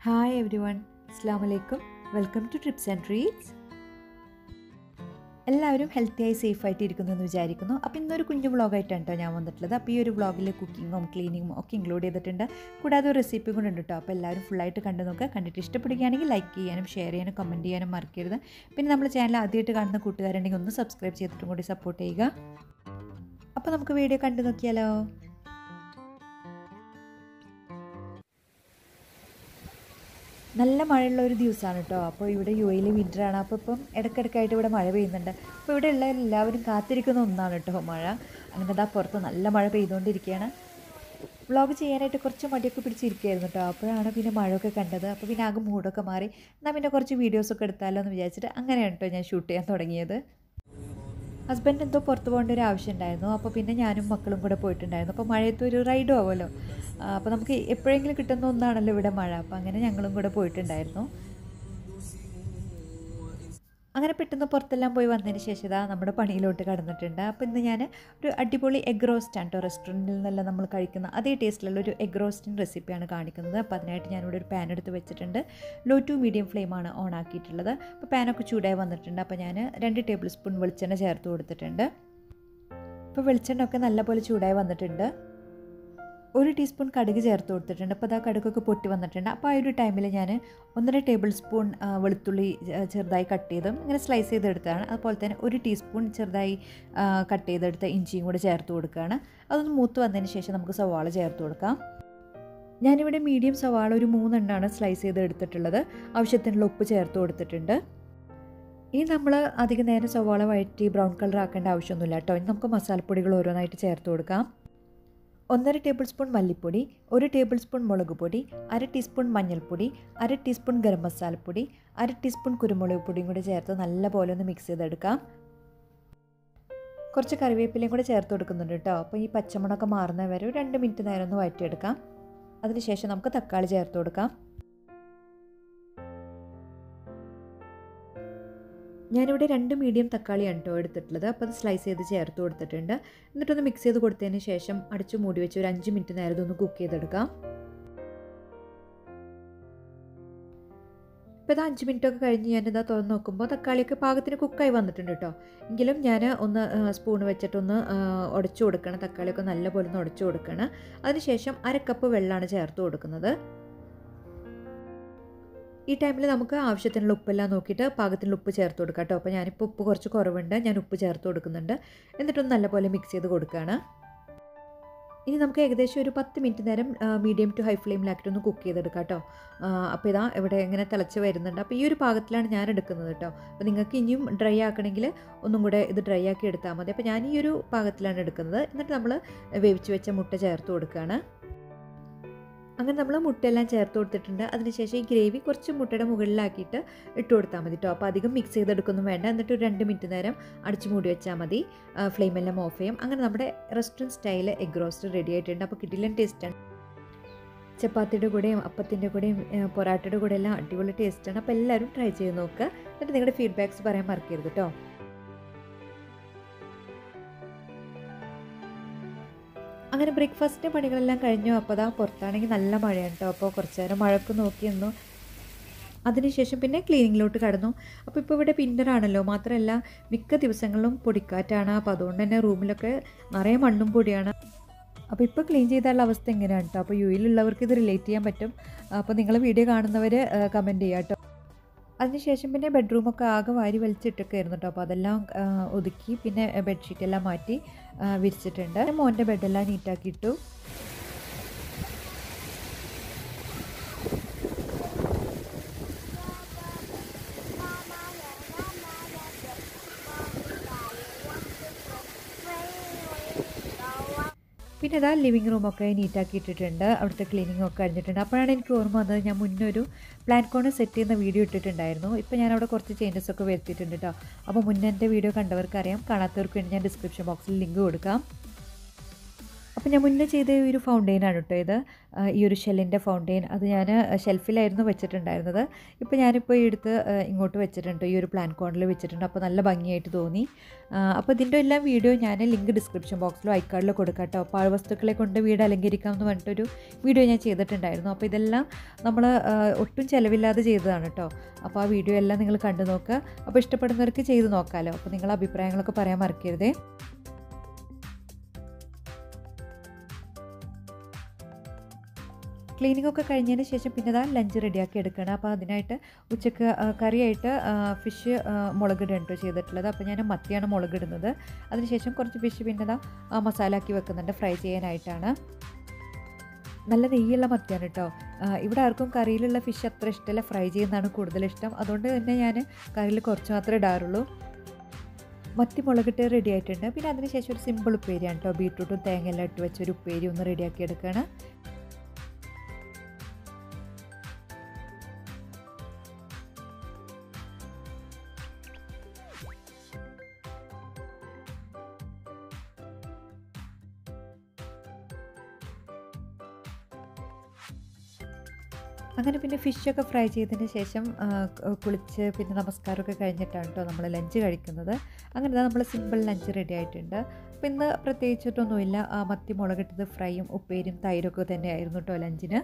hi every everyone അസ്സാം വലൈക്കും welcome to trips and treats എല്ലാവരും ഹെൽത്തിയായി സേഫായിട്ട് ഇരിക്കുന്നു എന്ന് വിചാരിക്കുന്നു അപ്പോൾ ഇന്നൊരു കുഞ്ഞു വ്ളോഗായിട്ടാണ് കേട്ടോ ഞാൻ വന്നിട്ടുള്ളത് അപ്പോൾ ഈ ഒരു വ്ളോഗിൽ കുക്കിങ്ങും ക്ലീനിങ്ങും ഒക്കെ ഇൻക്ലൂഡ് ചെയ്തിട്ടുണ്ട് കൂടാതെ ഒരു റെസിപ്പി കൂടെ ഉണ്ട് കേട്ടോ അപ്പോൾ എല്ലാവരും ഫുള്ളായിട്ട് കണ്ടു നോക്കുക കണ്ടിട്ട് ഇഷ്ടപ്പെടുകയാണെങ്കിൽ ലൈക്ക് ചെയ്യാനും ഷെയർ ചെയ്യാനും കമൻറ്റ് ചെയ്യാനും മറക്കരുത് പിന്നെ നമ്മുടെ ചാനൽ ആദ്യമായിട്ട് കാണുന്ന കൂട്ടുകാരുണ്ടെങ്കിൽ ഒന്ന് സബ്സ്ക്രൈബ് ചെയ്തിട്ടും കൂടി സപ്പോർട്ട് ചെയ്യുക അപ്പോൾ നമുക്ക് വീഡിയോ കണ്ടു നോക്കിയാലോ നല്ല മഴയുള്ള ഒരു ദിവസമാണ് കേട്ടോ അപ്പോൾ ഇവിടെ യു എയിൽ വിൻ്ററാണ് അപ്പോൾ ഇപ്പം ഇടയ്ക്കിടയ്ക്കായിട്ട് ഇവിടെ മഴ പെയ്യുന്നുണ്ട് അപ്പോൾ ഇവിടെ ഉള്ള എല്ലാവരും കാത്തിരിക്കുന്ന ഒന്നാണ് കേട്ടോ മഴ അങ്ങനെ അതാ പുറത്ത് നല്ല മഴ പെയ്തുകൊണ്ടിരിക്കുകയാണ് വ്ളോഗ് ചെയ്യാനായിട്ട് കുറച്ച് മടിയൊക്കെ പിടിച്ചിരിക്കുകയായിരുന്നു കേട്ടോ അപ്പോഴാണ് പിന്നെ മഴയൊക്കെ കണ്ടത് അപ്പോൾ പിന്നെ ആകെ മൂടൊക്കെ മാറി എന്നാൽ പിന്നെ കുറച്ച് വീഡിയോസൊക്കെ എടുത്താലോ എന്ന് വിചാരിച്ചിട്ട് അങ്ങനെയാണ് കേട്ടോ ഞാൻ ഷൂട്ട് ചെയ്യാൻ തുടങ്ങിയത് ഹസ്ബൻഡ് എന്തോ പുറത്ത് പോകേണ്ട ഒരു ആവശ്യം ഉണ്ടായിരുന്നു അപ്പോൾ പിന്നെ ഞാനും മക്കളും കൂടെ പോയിട്ടുണ്ടായിരുന്നു അപ്പോൾ മഴയത്ത് ഒരു റൈഡും ആവുമല്ലോ അപ്പോൾ നമുക്ക് എപ്പോഴെങ്കിലും കിട്ടുന്ന ഒന്നാണല്ലോ ഇവിടെ മഴ അപ്പോൾ അങ്ങനെ ഞങ്ങളും കൂടെ പോയിട്ടുണ്ടായിരുന്നു അങ്ങനെ പെട്ടെന്ന് പുറത്തെല്ലാം പോയി വന്നതിന് ശേഷം ഇതാ നമ്മുടെ പണിയിലോട്ട് കടന്നിട്ടുണ്ട് അപ്പോൾ ഇന്ന് ഞാൻ ഒരു അടിപൊളി എഗ് റോസ്റ്റ് ആണ് കേട്ടോ റെസ്റ്റോറൻറ്റിൽ നിന്നെല്ലാം നമ്മൾ കഴിക്കുന്ന അതേ ടേസ്റ്റിലുള്ള ഒരു എഗ് റോസ്റ്റിൻ്റെ റെസിപ്പിയാണ് കാണിക്കുന്നത് അപ്പോൾ അതിനായിട്ട് ഞാനിവിടെ ഒരു പാൻ എടുത്ത് വെച്ചിട്ടുണ്ട് ലോ ടു മീഡിയം ഫ്ലെയിമാണ് ഓൺ ആക്കിയിട്ടുള്ളത് അപ്പോൾ പാനൊക്കെ ചൂടായി വന്നിട്ടുണ്ട് അപ്പോൾ ഞാൻ രണ്ട് ടേബിൾ സ്പൂൺ വെളിച്ചെണ്ണ ചേർത്ത് കൊടുത്തിട്ടുണ്ട് അപ്പോൾ വെളിച്ചെണ്ണ ഒക്കെ നല്ലപോലെ ചൂടായി വന്നിട്ടുണ്ട് ഒരു ടീസ്പൂൺ കടുക് ചേർത്ത് കൊടുത്തിട്ടുണ്ട് അപ്പോൾ അത് ആ കടുകൊക്കെ പൊട്ടി വന്നിട്ടുണ്ട് അപ്പോൾ ആ ഒരു ടൈമിൽ ഞാൻ ഒന്നര ടേബിൾ സ്പൂൺ വെളുത്തുള്ളി ചെറുതായി കട്ട് ചെയ്തും ഇങ്ങനെ സ്ലൈസ് ചെയ്തെടുത്തതാണ് അതുപോലെ തന്നെ ഒരു ടീസ്പൂൺ ചെറുതായി കട്ട് ചെയ്തെടുത്ത ഇഞ്ചിയും കൂടെ ചേർത്ത് കൊടുക്കുകയാണ് അതൊന്ന് മൂത്ത് വന്നതിന് ശേഷം നമുക്ക് സവാള ചേർത്ത് കൊടുക്കാം ഞാനിവിടെ മീഡിയം സവാള ഒരു മൂന്നെണ്ണമാണ് സ്ലൈസ് ചെയ്ത് എടുത്തിട്ടുള്ളത് ആവശ്യത്തിനുള്ള ഉപ്പ് ചേർത്ത് കൊടുത്തിട്ടുണ്ട് ഇനി നമ്മൾ അധികം നേരം സവാള വഴറ്റി ബ്രൗൺ കളർ ആക്കേണ്ട ആവശ്യമൊന്നുമില്ല കേട്ടോ ഇനി നമുക്ക് മസാലപ്പൊടികൾ ഓരോന്നായിട്ട് ചേർത്ത് കൊടുക്കാം ഒന്നര ടേബിൾ സ്പൂൺ മല്ലിപ്പൊടി ഒരു ടേബിൾ സ്പൂൺ മുളക് പൊടി അര ടീസ്പൂൺ മഞ്ഞൾപ്പൊടി അര ടീസ്പൂൺ ഗരം മസാലപ്പൊടി അര ടീസ്പൂൺ കുരുമുളക് പൊടിയും കൂടി ചേർത്ത് നല്ലപോലെ ഒന്ന് മിക്സ് ചെയ്തെടുക്കാം കുറച്ച് കറിവേപ്പിലയും കൂടെ ചേർത്ത് കൊടുക്കുന്നുണ്ട് കേട്ടോ അപ്പോൾ ഈ പച്ചമുളകൊക്കെ മാറുന്ന വരെ ഒരു രണ്ട് മിനിറ്റ് നേരം ഒന്ന് വഴറ്റിയെടുക്കാം അതിനുശേഷം നമുക്ക് തക്കാളി ചേർത്ത് കൊടുക്കാം ഞാനിവിടെ രണ്ട് മീഡിയം തക്കാളിയാണ് കേട്ടോ എടുത്തിട്ടുള്ളത് അപ്പോൾ അത് സ്ലൈസ് ചെയ്ത് ചേർത്ത് കൊടുത്തിട്ടുണ്ട് എന്നിട്ടൊന്ന് മിക്സ് ചെയ്ത് കൊടുത്തതിന് ശേഷം അടിച്ച് മൂടി വെച്ച് ഒരു അഞ്ച് മിനിറ്റ് നേരം ഇതൊന്ന് കുക്ക് ചെയ്തെടുക്കാം ഇപ്പോൾ ഇത് അഞ്ച് മിനിറ്റ് ഒക്കെ കഴിഞ്ഞ് ഞാനിതാ തുറന്ന് നോക്കുമ്പോൾ തക്കാളിയൊക്കെ പാകത്തിന് കുക്കായി വന്നിട്ടുണ്ട് കേട്ടോ എങ്കിലും ഞാൻ ഒന്ന് സ്പൂൺ വെച്ചിട്ടൊന്ന് ഉടച്ചു കൊടുക്കണം തക്കാളിയൊക്കെ നല്ലപോലെ ഒന്ന് ഉടച്ചു കൊടുക്കണം അതിനുശേഷം അര കപ്പ് വെള്ളമാണ് ചേർത്ത് കൊടുക്കുന്നത് ഈ ടൈമിൽ നമുക്ക് ആവശ്യത്തിനുള്ള ഉപ്പെല്ലാം നോക്കിയിട്ട് പാകത്തിനുള്ള ഉപ്പ് ചേർത്ത് കൊടുക്കാം കേട്ടോ അപ്പോൾ ഞാനിപ്പോൾ ഉപ്പ് കുറച്ച് കുറവുണ്ട് ഞാൻ ഉപ്പ് ചേർത്ത് കൊടുക്കുന്നുണ്ട് എന്നിട്ടൊന്ന് നല്ലപോലെ മിക്സ് ചെയ്ത് കൊടുക്കുകയാണ് ഇനി നമുക്ക് ഏകദേശം ഒരു പത്ത് മിനിറ്റ് നേരം മീഡിയം ടു ഹൈ ഫ്ലെയിമിലാക്കിയിട്ട് ഒന്ന് കുക്ക് ചെയ്തെടുക്കാം കേട്ടോ അപ്പോൾ ഇതാ ഇവിടെ ഇങ്ങനെ തിളച്ച് വരുന്നുണ്ട് അപ്പോൾ ഈ ഒരു പാകത്തിലാണ് ഞാൻ എടുക്കുന്നത് കേട്ടോ അപ്പോൾ നിങ്ങൾക്ക് ഇനിയും ഡ്രൈ ആക്കണമെങ്കിൽ ഒന്നും കൂടെ ഇത് ഡ്രൈ ആക്കി എടുത്താൽ മതി അപ്പോൾ ഞാൻ ഈ ഒരു പാകത്തിലാണ് എടുക്കുന്നത് എന്നിട്ട് നമ്മൾ വേവിച്ച് വെച്ച മുട്ട ചേർത്ത് കൊടുക്കുകയാണ് അങ്ങനെ നമ്മൾ മുട്ടയെല്ലാം ചേർത്ത് കൊടുത്തിട്ടുണ്ട് അതിനുശേഷം ഈ ഗ്രേവി കുറച്ച് മുട്ടയുടെ മുകളിലാക്കിയിട്ട് ഇട്ട് കൊടുത്താൽ മതി കേട്ടോ അപ്പോൾ അധികം മിക്സ് ചെയ്തെടുക്കൊന്നും വേണ്ട എന്നിട്ട് ഒരു രണ്ട് മിനിറ്റ് നേരം അടിച്ച് മൂടി വെച്ചാൽ മതി ഫ്ലെയിമെല്ലാം ഓഫ് ചെയ്യും അങ്ങനെ നമ്മുടെ restaurant style egg roast ready ആയിട്ടുണ്ട് അപ്പോൾ കിട്ടില്ലൻ ടേസ്റ്റാണ് ചപ്പാത്തിയുടെ കൂടെയും അപ്പത്തിൻ്റെ കൂടെയും പൊറാട്ടയുടെ കൂടെ എല്ലാം അടിപൊളി ടേസ്റ്റാണ് അപ്പോൾ എല്ലാവരും ട്രൈ ചെയ്ത് നോക്കുക എന്നിട്ട് നിങ്ങളുടെ ഫീഡ്ബാക്ക്സ് പറയാൻ മറക്കരുത് കേട്ടോ അങ്ങനെ ബ്രേക്ക്ഫാസ്റ്റിൻ്റെ പണികളെല്ലാം കഴിഞ്ഞു അപ്പോൾ അതാ പുറത്താണെങ്കിൽ നല്ല മഴയാണ് കേട്ടോ അപ്പോൾ കുറച്ച് നേരം മഴക്ക് നോക്കി നിന്നു അതിനുശേഷം പിന്നെ ക്ലീനിങ്ങിലോട്ട് കടന്നു അപ്പോൾ ഇപ്പോൾ ഇവിടെ പിന്നറാണല്ലോ മാത്രമല്ല മിക്ക ദിവസങ്ങളിലും പൊടിക്കാറ്റാണ് അപ്പോൾ അതുകൊണ്ട് തന്നെ റൂമിലൊക്കെ നിറയെ മണ്ണും പൊടിയാണ് അപ്പോൾ ഇപ്പോൾ ക്ലീൻ ചെയ്താലുള്ള അവസ്ഥ എങ്ങനെയാണ് കേട്ടോ അപ്പോൾ യു എയിലുള്ളവർക്ക് ഇത് റിലേറ്റ് ചെയ്യാൻ പറ്റും അപ്പോൾ നിങ്ങൾ വീഡിയോ കാണുന്നവർ കമൻറ്റ് ചെയ്യാം കേട്ടോ അതിനുശേഷം പിന്നെ ബെഡ്റൂമൊക്കെ ആകെ വാരി വലിച്ചിട്ടൊക്കെ ആയിരുന്നു കേട്ടോ അപ്പോൾ അതെല്ലാം ഒതുക്കി പിന്നെ ബെഡ്ഷീറ്റ് എല്ലാം മാറ്റി വിരിച്ചിട്ടുണ്ട് മോൻ്റെ ബെഡെല്ലാം നീറ്റാക്കി ഇട്ടു പിന്നെ ഇതാ ലിവിങ് റൂമൊക്കെ നീറ്റാക്കി ഇട്ടിട്ടുണ്ട് അവിടുത്തെ ക്ലീനിങ് ഒക്കെ കഴിഞ്ഞിട്ടുണ്ട് അപ്പോഴാണ് എനിക്ക് ഓർമ്മ വന്നത് ഞാൻ മുന്നേ ഒരു പ്ലാൻ കോണ് സെറ്റ് ചെയ്യുന്ന വീഡിയോ ഇട്ടിട്ടുണ്ടായിരുന്നു ഇപ്പോൾ ഞാൻ അവിടെ കുറച്ച് ചേഞ്ചസ് ഒക്കെ വരുത്തിയിട്ടുണ്ട് കേട്ടോ അപ്പോൾ മുന്നേ എൻ്റെ വീഡിയോ കണ്ടവർക്ക് അറിയാം കാണാത്തവർക്ക് വേണ്ടി ഞാൻ ഡിസ്ക്രിപ്ഷൻ ബോക്സിൽ ലിങ്ക് കൊടുക്കാം അപ്പോൾ ഞാൻ മുന്നേ ചെയ്ത ഈ ഒരു ഫൗണ്ടെയിനാണ് കേട്ടോ ഇത് ആ, ഈ ഒരു ഷെല്ലിൻ്റെ ഫൗണ്ടെയിൻ അത് ഞാൻ ഷെൽഫിലായിരുന്നു വെച്ചിട്ടുണ്ടായിരുന്നത് ഇപ്പോൾ ഞാനിപ്പോൾ എടുത്ത് ആ, ഇങ്ങോട്ട് വെച്ചിട്ടുണ്ട് ഈ ഒരു പ്ലാൻ കോണിൽ വെച്ചിട്ടുണ്ട് അപ്പോൾ നല്ല ഭംഗിയായിട്ട് തോന്നി ആ, അപ്പോൾ ഇതിൻ്റെ എല്ലാം വീഡിയോ ഞാൻ ലിങ്ക് ഡിസ്ക്രിപ്ഷൻ ബോക്സിലോ ഐക്കാർഡിലോ കൊടുക്കാം കേട്ടോ പാഴ്വസ്തുക്കളെ കൊണ്ട് വീട് അലങ്കരിക്കാം എന്ന് പറഞ്ഞിട്ടൊരു വീഡിയോ ഞാൻ ചെയ്തിട്ടുണ്ടായിരുന്നു അപ്പോൾ ഇതെല്ലാം നമ്മൾ ഒട്ടും ചിലവില്ലാതെ ചെയ്തതാണ് കേട്ടോ അപ്പോൾ ആ വീഡിയോ എല്ലാം നിങ്ങൾ കണ്ടു നോക്കുക അപ്പോൾ ഇഷ്ടപ്പെടുന്നവർക്ക് ചെയ്ത് നോക്കാമല്ലോ അപ്പോൾ നിങ്ങളുടെ അഭിപ്രായങ്ങളൊക്കെ പറയാൻ മറക്കരുതേ ക്ലീനിങ് ഒക്കെ കഴിഞ്ഞതിന് ശേഷം പിന്നെ ഇതാ ലഞ്ച് റെഡിയാക്കി എടുക്കണം അപ്പോൾ അതിനായിട്ട് ഉച്ചക്ക് ആ, കറിയായിട്ട് ഫിഷ് മുളകിടുകയാണ് കേട്ടോ ചെയ്തിട്ടുള്ളത് അപ്പോൾ ഞാൻ മത്തിയാണ് മുളകിടുന്നത് അതിനുശേഷം കുറച്ച് ഫിഷ് പിന്നെ ഇതാ ആ, മസാല ആക്കി വെക്കുന്നുണ്ട് ഫ്രൈ ചെയ്യാനായിട്ടാണ് നല്ല നെയ്യുള്ള മത്തിയാണ് കേട്ടോ ആ, ഇവിടെ ആർക്കും കറിയിലുള്ള ഫിഷ് അത്ര ഇഷ്ടമല്ല ഫ്രൈ ചെയ്യുന്നതാണ് കൂടുതൽ ഇഷ്ടം അതുകൊണ്ട് തന്നെ ഞാൻ കറിയിൽ കുറച്ച് മാത്രമേ ഇടാറുള്ളൂ മത്തി മുളകിട്ട് റെഡി ആയിട്ടുണ്ട് പിന്നെ അതിനുശേഷം ഒരു സിമ്പിൾ ഉപ്പേരിയാണ് കേട്ടോ ബീട്രൂട്ടും തേങ്ങയെല്ലാം ഇട്ട് വെച്ചൊരു ഉപ്പേരി ഒന്ന് റെഡിയാക്കി എടുക്കുകയാണ് അങ്ങനെ പിന്നെ ഫിഷൊക്കെ ഫ്രൈ ചെയ്തതിന് ശേഷം ആ, ക- കുളിച്ച് പിന്നെ നമസ്കാരമൊക്കെ കഴിഞ്ഞിട്ടാണ് കേട്ടോ നമ്മൾ ലഞ്ച് കഴിക്കുന്നത് അങ്ങനെ നമ്മൾ സിമ്പിൾ ലഞ്ച് റെഡി ആയിട്ടുണ്ട് അപ്പോൾ ഇന്ന് പ്രത്യേകിച്ചിട്ടൊന്നുമില്ല ആ മത്തി മുളകിട്ടത് ഫ്രൈയും ഉപ്പേരിയും തൈരൊക്കെ തന്നെയായിരുന്നു കേട്ടോ ലഞ്ചിന്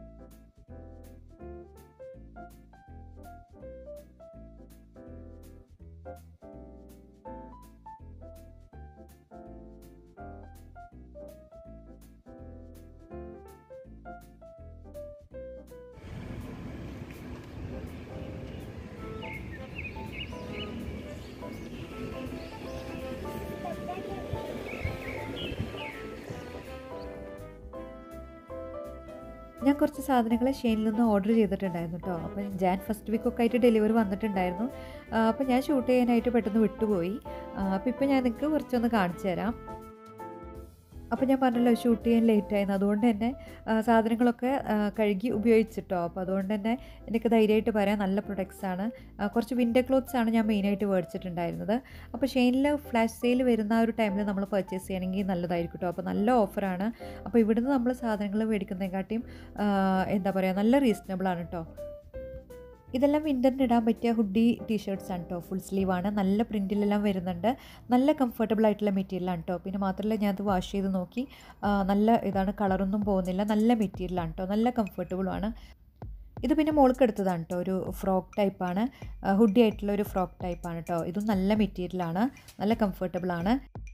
ഞാൻ കുറച്ച് സാധനങ്ങൾ ഷെയിനിൽ നിന്ന് ഓർഡർ ചെയ്തിട്ടുണ്ടായിരുന്നു കേട്ടോ അപ്പം ജാൻ ഫസ്റ്റ് വീക്കൊക്കെ ആയിട്ട് ഡെലിവറി വന്നിട്ടുണ്ടായിരുന്നു ആ, അപ്പം ഞാൻ ഷൂട്ട് ചെയ്യാനായിട്ട് പെട്ടെന്ന് വിട്ടുപോയി അപ്പോൾ ഇപ്പം ഞാൻ നിങ്ങൾക്ക് കുറച്ചൊന്ന് കാണിച്ചു തരാം അപ്പോൾ ഞാൻ പറഞ്ഞല്ലോ ഷൂട്ട് ചെയ്യാൻ ലേറ്റായിരുന്നു അതുകൊണ്ട് തന്നെ ആ, സാധനങ്ങളൊക്കെ ആ, കഴുകി ഉപയോഗിച്ചിട്ടോ അപ്പോൾ അതുകൊണ്ട് തന്നെ എനിക്ക് ധൈര്യമായിട്ട് പറയാം നല്ല പ്രൊഡക്ട്സ് ആണ് ആ, കുറച്ച് വിൻ്റർ ക്ലോത്ത്സ് ആണ് ഞാൻ മെയിനായിട്ട് മേടിച്ചിട്ടുണ്ടായിരുന്നത് അപ്പോൾ ഷെയിനിൽ ഫ്ലാഷ് സെയിൽ വരുന്ന ആ ഒരു ടൈമിൽ നമ്മൾ പർച്ചേസ് ചെയ്യണമെങ്കിൽ നല്ലതായിരിക്കും കേട്ടോ അപ്പോൾ നല്ല ഓഫറാണ് അപ്പോൾ ഇവിടുന്ന് നമ്മൾ സാധനങ്ങൾ മേടിക്കുന്നതിനെക്കാട്ടിയും ആ, എന്താ പറയുക നല്ല റീസണബിൾ ആണ് കേട്ടോ ഇതെല്ലാം വിൻ്ററിന് ഇടാൻ പറ്റിയ ഹുഡി ടീഷർട്ട്സ് ആണ് കേട്ടോ ഫുൾ സ്ലീവ് ആണ് നല്ല പ്രിൻറ്റിലെല്ലാം വരുന്നുണ്ട് നല്ല കംഫർട്ടബിൾ ആയിട്ടുള്ള മെറ്റീരിയലാണ് കേട്ടോ പിന്നെ മാത്രമല്ല ഞാനത് വാഷ് ചെയ്ത് നോക്കി ആ, നല്ല ഇതാണ് കളറൊന്നും പോകുന്നില്ല നല്ല മെറ്റീരിയലാണ് കേട്ടോ നല്ല കംഫർട്ടബിളും ആണ് ഇത് പിന്നെ മോൾക്ക് എടുത്തതാണ് കേട്ടോ ഒരു ഫ്രോക്ക് ടൈപ്പാണ് ഹുഡി ആയിട്ടുള്ള ഒരു ഫ്രോക്ക് ടൈപ്പാണ് കേട്ടോ ഇതും നല്ല മെറ്റീരിയലാണ് നല്ല കംഫർട്ടബിൾ ആണ്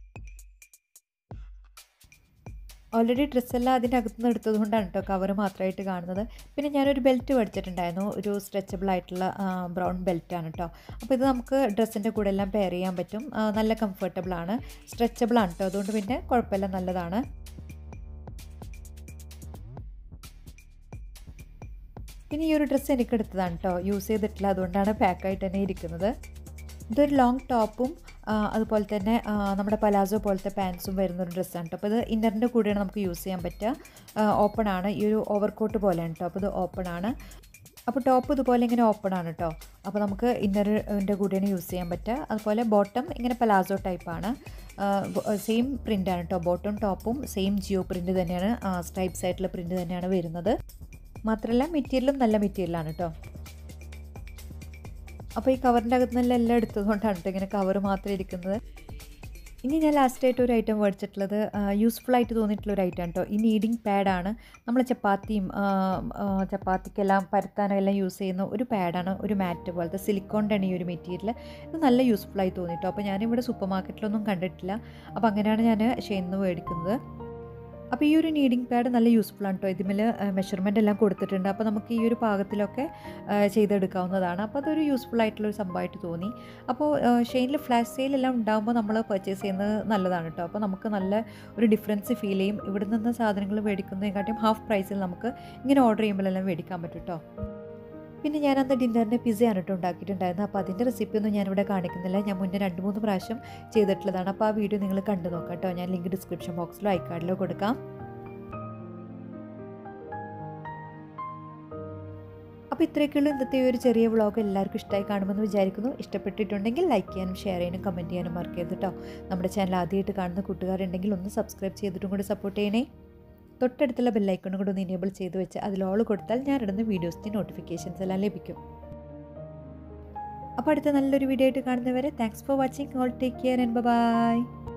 ഓൾറെഡി ഡ്രസ്സെല്ലാം അതിൻ്റെ അകത്ത് നിന്ന് എടുത്തത് കൊണ്ടാണ് കേട്ടോ കവർ മാത്രമായിട്ട് കാണുന്നത് പിന്നെ ഞാനൊരു ബെൽറ്റ് മേടിച്ചിട്ടുണ്ടായിരുന്നു ഒരു സ്ട്രെച്ചബിൾ ആയിട്ടുള്ള ബ്രൗൺ ബെൽറ്റാണ് കേട്ടോ അപ്പോൾ ഇത് നമുക്ക് ഡ്രസ്സിൻ്റെ കൂടെ എല്ലാം പെയർ ചെയ്യാൻ പറ്റും ആ, നല്ല കംഫർട്ടബിൾ ആണ് സ്ട്രെച്ചബിൾ ആണ് കേട്ടോ അതുകൊണ്ട് പിന്നെ കുഴപ്പമില്ല നല്ലതാണ് പിന്നെ ഈ ഒരു ഡ്രസ്സ് എനിക്ക് എടുത്തതാണ് കേട്ടോ യൂസ് ചെയ്തിട്ടില്ല അതുകൊണ്ടാണ് പാക്കായിട്ട് തന്നെ ഇരിക്കുന്നത് ഇതൊരു ലോങ് ടോപ്പും ആ, അതുപോലെ തന്നെ ആ, നമ്മുടെ പലാസോ പോലത്തെ പാൻസും വരുന്ന ഒരു ഡ്രസ്സാണ് കേട്ടോ അപ്പോൾ ഇത് ഇന്നറിൻ്റെ കൂടെയാണ് നമുക്ക് യൂസ് ചെയ്യാൻ പറ്റുക ഓപ്പൺ ആണ് ഈ ഒരു ഓവർകോട്ട് പോലെയാണ് കേട്ടോ അപ്പോൾ ഇത് ഓപ്പൺ ആണ് അപ്പോൾ ടോപ്പ് ഇതുപോലെ ഇങ്ങനെ ഓപ്പൺ ആണ് കേട്ടോ അപ്പോൾ നമുക്ക് ഇന്നറിൻ്റെ കൂടെയാണ് യൂസ് ചെയ്യാൻ പറ്റുക അതുപോലെ ബോട്ടം ഇങ്ങനെ പലാസോ ടൈപ്പാണ് സെയിം പ്രിൻ്റാണ് കേട്ടോ ബോട്ടം ടോപ്പും സെയിം ജിയോ പ്രിൻ്റ് തന്നെയാണ് സ്ട്രൈപ്സ് ആയിട്ടുള്ള പ്രിൻ്റ് തന്നെയാണ് വരുന്നത് മാത്രമല്ല മെറ്റീരിയലും നല്ല മെറ്റീരിയലാണ് കേട്ടോ അപ്പോൾ ഈ കവറിൻ്റെ അകത്ത് നിന്നെല്ലാം എല്ലാം എടുത്തതുകൊണ്ടാണ് കേട്ടോ ഇങ്ങനെ കവർ മാത്രം ഇരിക്കുന്നത് ഇനി ഞാൻ ലാസ്റ്റായിട്ട് ഒരു ഐറ്റം മേടിച്ചിട്ടുള്ളത് യൂസ്ഫുൾ ആയിട്ട് തോന്നിയിട്ടുള്ള ഒരു ഐറ്റം കേട്ടോ ഈ നീഡിങ് പാഡാണ് നമ്മൾ ചപ്പാത്തിയും ആ, ആ, ചപ്പാത്തിക്കെല്ലാം പരത്താനും എല്ലാം യൂസ് ചെയ്യുന്ന ഒരു പാഡാണ് ഒരു മാറ്റ് പോലത്തെ സിലിക്കോണിൻ്റെ ഈ ഒരു മെറ്റീരിയൽ ഇത് നല്ല യൂസ്ഫുൾ ആയി തോന്നിട്ടോ അപ്പോൾ ഞാനിവിടെ സൂപ്പർ മാർക്കറ്റിലൊന്നും കണ്ടിട്ടില്ല അപ്പോൾ അങ്ങനെയാണ് ഞാൻ ഷെയിന്ന് മേടിക്കുന്നത് അപ്പോൾ ഈ ഒരു നീഡിങ് പാഡ് നല്ല യൂസ്ഫുൾ ആണ് കേട്ടോ ഇതിൽ മെഷർമെൻ്റ് എല്ലാം കൊടുത്തിട്ടുണ്ട് അപ്പോൾ നമുക്ക് ഈ ഒരു പാകത്തിലൊക്കെ ആ, ചെയ്തെടുക്കാവുന്നതാണ് അപ്പോൾ അതൊരു യൂസ്ഫുൾ ആയിട്ടുള്ള ഒരു സംഭവമായിട്ട് തോന്നി അപ്പോൾ ഷെയിനിൽ ഫ്ലാഷ് സെയിലെല്ലാം ഉണ്ടാകുമ്പോൾ നമ്മൾ പർച്ചേസ് ചെയ്യുന്നത് നല്ലതാണ് കേട്ടോ അപ്പോൾ നമുക്ക് നല്ല ഒരു ഡിഫറൻസ് ഫീൽ ചെയ്യും ഇവിടെ നിന്ന് സാധനങ്ങൾ മേടിക്കുന്നതിനെക്കാട്ടിയും ഹാഫ് പ്രൈസിൽ നമുക്ക് ഇങ്ങനെ ഓർഡർ ചെയ്യുമ്പോഴെല്ലാം മേടിക്കാൻ പറ്റും കേട്ടോ പിന്നെ ഞാൻ അന്ന് ഡിന്നറിന് പിസയാണ് കേട്ടോ ഉണ്ടാക്കിയിട്ടുണ്ടായിരുന്നത് അപ്പോൾ അതിൻ്റെ റെസിപ്പി ഒന്നും ഞാനിവിടെ കാണിക്കുന്നില്ല ഞാൻ മുന്നേ രണ്ട് മൂന്ന് പ്രാവശ്യം ചെയ്തിട്ടുള്ളതാണ് അപ്പോൾ ആ വീഡിയോ നിങ്ങൾ കണ്ടു നോക്കാം കേട്ടോ ഞാൻ ലിങ്ക് ഡിസ്ക്രിപ്ഷൻ ബോക്സിലോ ഐക്കാർഡിലോ കൊടുക്കാം അപ്പോൾ ഇത്രയൊക്കെയുള്ളൂ ഇന്നത്തെ ഈ ഒരു ചെറിയ വ്ളോഗ് എല്ലാവർക്കും ഇഷ്ടമായി കാണുമെന്ന് വിചാരിക്കുന്നു ഇഷ്ടപ്പെട്ടിട്ടുണ്ടെങ്കിൽ ലൈക്ക് ചെയ്യാനും ഷെയർ ചെയ്യാനും കമൻറ്റ് ചെയ്യാനും മറക്കരുത് കേട്ടോ നമ്മുടെ ചാനൽ ആദ്യമായിട്ട് കാണുന്ന കൂട്ടുകാരുണ്ടെങ്കിൽ ഒന്ന് സബ്സ്ക്രൈബ് ചെയ്തിട്ടും കൂടി സപ്പോർട്ട് ചെയ്യണേ തൊട്ടടുത്തുള്ള ബെല്ലൈക്കണും കൂടെ ഒന്ന് ഇനേബിൾ ചെയ്ത് വെച്ച് അതിൽ ഓൾ കൊടുത്താൽ ഞാനിടുന്ന വീഡിയോസിൻ്റെ നോട്ടിഫിക്കേഷൻസ് എല്ലാം ലഭിക്കും അപ്പോൾ അടുത്ത നല്ലൊരു വീഡിയോ ആയിട്ട് കാണുന്നവരെ thanks for watching all take care and by